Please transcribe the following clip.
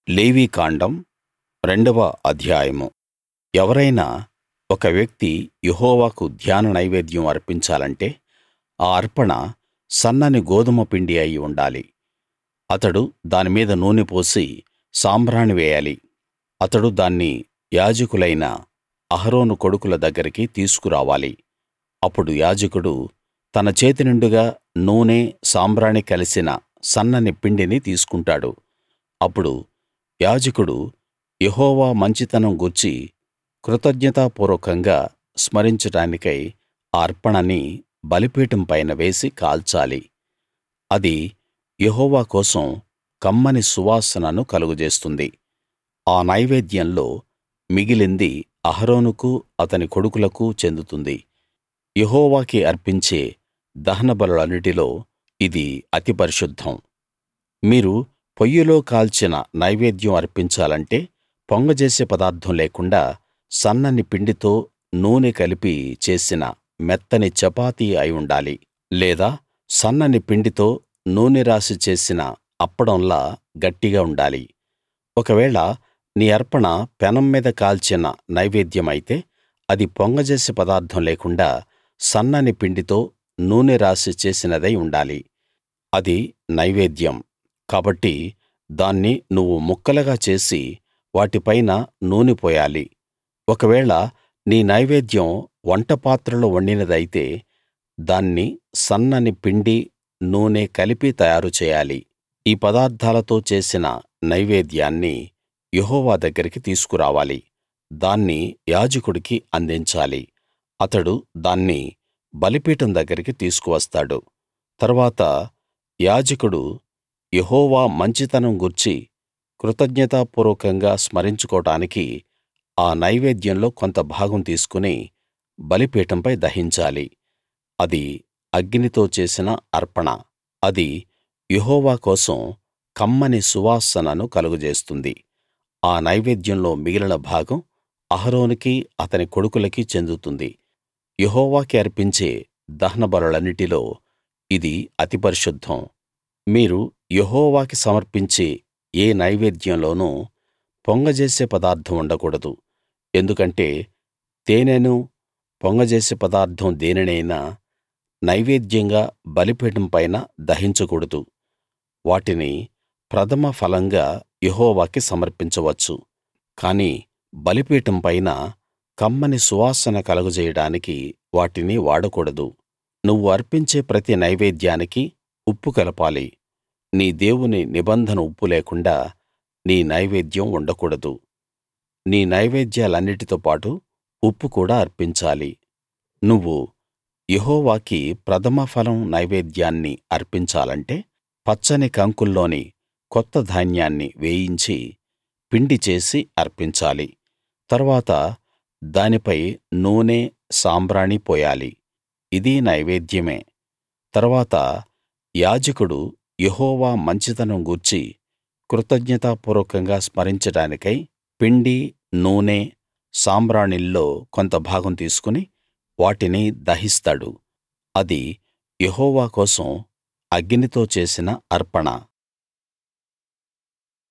లేవీకాండం రెండవ అధ్యాయము ఎవరైనా ఒక వ్యక్తి యెహోవాకు ధాన్య నైవేద్యం అర్పించాలంటే ఆ అర్పణ సన్నని గోదుమ పిండి అయి ఉండాలి అతడు దాని మీద నూనె పోసి సాంబ్రాణి వేయాలి అతడు దాన్ని యాజకులైన అహరోను కొడుకుల దగ్గరికి తీసుకురావాలి అప్పుడు యాజకుడు తన చేతినిండుగా నూనె సాంబ్రాణి కలిసిన సన్నని పిండిని తీసుకుంటాడు అప్పుడు యాజకుడు యెహోవా మంచితనం గూర్చి కృతజ్ఞతాపూర్వకంగా స్మరించడానికై ఆ అర్పణని బలిపీఠం పైన వేసి కాల్చాలి అది యెహోవా కోసం కమ్మని సువాసనను కలుగజేస్తుంది ఆ నైవేద్యంలో మిగిలింది అహరోనుకూ అతని కొడుకులకూ చెందుతుంది యెహోవాకి అర్పించే దహనబలులన్నిటిలో ఇది అతి పరిశుద్ధం మీరు పొయ్యిలో కాల్చిన నైవేద్యం అర్పించాలంటే పొంగజేసే పదార్థం లేకుండా సన్నని పిండితో నూనె కలిపి చేసిన మెత్తని చపాతీ అయి ఉండాలి లేదా సన్నని పిండితో నూనె రాసి చేసిన అప్పడంలా గట్టిగా ఉండాలి ఒకవేళ నీ అర్పణ పెనం మీద కాల్చిన నైవేద్యమైతే అది పొంగజేసే పదార్థం లేకుండా సన్నని పిండితో నూనె రాసి చేసినదై ఉండాలి అది నైవేద్యం కాబట్టి దాన్ని నువ్వు ముక్కలుగా చేసి వాటి పైన నూనె పోయాలి ఒకవేళ నీ నైవేద్యం వంటపాత్రలో వండినదైతే దాన్ని సన్నని పిండి నూనె కలిపి తయారు చేయాలి ఈ పదార్థాలతో చేసిన నైవేద్యాన్ని యెహోవా దగ్గరికి తీసుకురావాలి దాన్ని యాజకుడికి అందించాలి అతడు దాన్ని బలిపీఠం దగ్గరికి తీసుకువస్తాడు తరువాత యాజకుడు యెహోవా మంచితనం గూర్చి కృతజ్ఞతాపూర్వకంగా స్మరించుకోడానికి ఆ నైవేద్యంలో కొంత భాగం తీసుకుని బలిపీఠంపై దహించాలి అది అగ్నితో చేసిన అర్పణ అది యెహోవా కోసం కమ్మని సువాసనను కలుగజేస్తుంది ఆ నైవేద్యంలో మిగిలిన భాగం అహరోనుకీ అతని కొడుకులకీ చెందుతుంది యెహోవాకి అర్పించే దహనబలులన్నిటిలో ఇది అతి పరిశుద్ధం మీరు యెహోవాకి సమర్పించే ఏ నైవేద్యంలోనూ పొంగజేసే పదార్థం ఉండకూడదు ఎందుకంటే తేనెనూ పొంగజేసే పదార్థం దేనినైనా నైవేద్యంగా బలిపీఠం పైన దహించకూడదు వాటిని ప్రథమ ఫలంగా యెహోవాకి సమర్పించవచ్చు కానీ బలిపీఠం పైన కమ్మని సువాసన కలుగజేయడానికి వాటిని వాడకూడదు నువ్వు అర్పించే ప్రతి నైవేద్యానికీ ఉప్పు కలపాలి నీ దేవుని నిబంధన ఉప్పు లేకుండా నీ నైవేద్యం ఉండకూడదు నీ నైవేద్యాలన్నిటితో పాటు ఉప్పు కూడా అర్పించాలి నువ్వు యెహోవాకి ప్రథమ ఫలం నైవేద్యాన్ని అర్పించాలంటే పచ్చని కంకుల్లోని కొత్త ధాన్యాన్ని వేయించి పిండి చేసి అర్పించాలి తరువాత దానిపై నూనె సాంబ్రాణి పోయాలి ఇదీ నైవేద్యమే తరువాత యాజకుడు యెహోవా మంచితనం గూర్చి కృతజ్ఞతాపూర్వకంగా స్మరించడానికై పిండి నూనె సాంబ్రాణిల్లో కొంత భాగం తీసుకుని వాటిని దహిస్తాడు అది యెహోవా కోసం అగ్నితో చేసిన అర్పణ